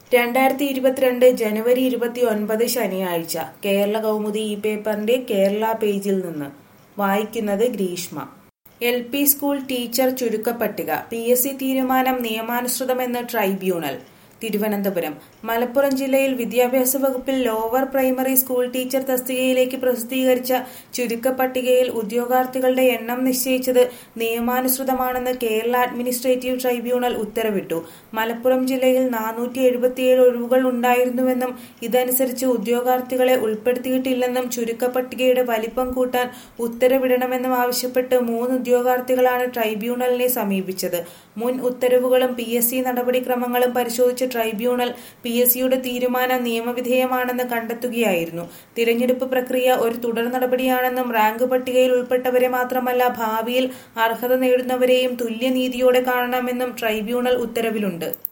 രണ്ടായിരത്തി ഇരുപത്തിരണ്ട് ജനുവരി ഇരുപത്തി ഒൻപത് ശനിയാഴ്ച കേരള കൗമുദി ഈ പേപ്പറിന്റെ കേരള പേജിൽ നിന്ന് വായിക്കുന്നത് Greeshma L P school teacher ചുരുക്കപ്പട്ടിക പി എസ് സി തീരുമാനം നിയമാനുസൃതമെന്ന് ട്രൈബ്യൂണൽ തിരുവനന്തപുരം മലപ്പുറം ജില്ലയിൽ വിദ്യാഭ്യാസ വകുപ്പിൽ ലോവർ പ്രൈമറി സ്കൂൾ ടീച്ചർ തസ്തികയിലേക്ക് പ്രസിദ്ധീകരിച്ച ചുരുക്കപ്പട്ടികയിൽ ഉദ്യോഗാർത്ഥികളുടെ എണ്ണം നിശ്ചയിച്ചത് നിയമാനുസൃതമാണെന്ന് കേരള അഡ്മിനിസ്ട്രേറ്റീവ് ട്രൈബ്യൂണൽ ഉത്തരവിട്ടു മലപ്പുറം ജില്ലയിൽ നാനൂറ്റി എഴുപത്തിയേഴ് ഒഴിവുകൾ ഉണ്ടായിരുന്നുവെന്നും ഇതനുസരിച്ച് ഉദ്യോഗാർത്ഥികളെ ഉൾപ്പെടുത്തിയിട്ടില്ലെന്നും ചുരുക്കപ്പട്ടികയുടെ വലിപ്പം കൂട്ടാൻ ഉത്തരവിടണമെന്നും ആവശ്യപ്പെട്ട് മൂന്ന് ഉദ്യോഗാർത്ഥികളാണ് ട്രൈബ്യൂണലിനെ സമീപിച്ചത് മുൻ ഉത്തരവുകളും പി എസ് സി നടപടിക്രമങ്ങളും പരിശോധിച്ച ട്രൈബ്യൂണൽ പി എസ് സിയുടെ തീരുമാനം നിയമവിധേയമാണെന്ന് കണ്ടെത്തുകയായിരുന്നു തിരഞ്ഞെടുപ്പ് പ്രക്രിയ ഒരു തുടർ നടപടിയാണെന്നും റാങ്ക് പട്ടികയിൽ ഉൾപ്പെട്ടവരെ മാത്രമല്ല ഭാവിയിൽ അർഹത നേടുന്നവരെയും തുല്യനീതിയോടെ കാണണമെന്നും ട്രൈബ്യൂണൽ ഉത്തരവിലുണ്ട്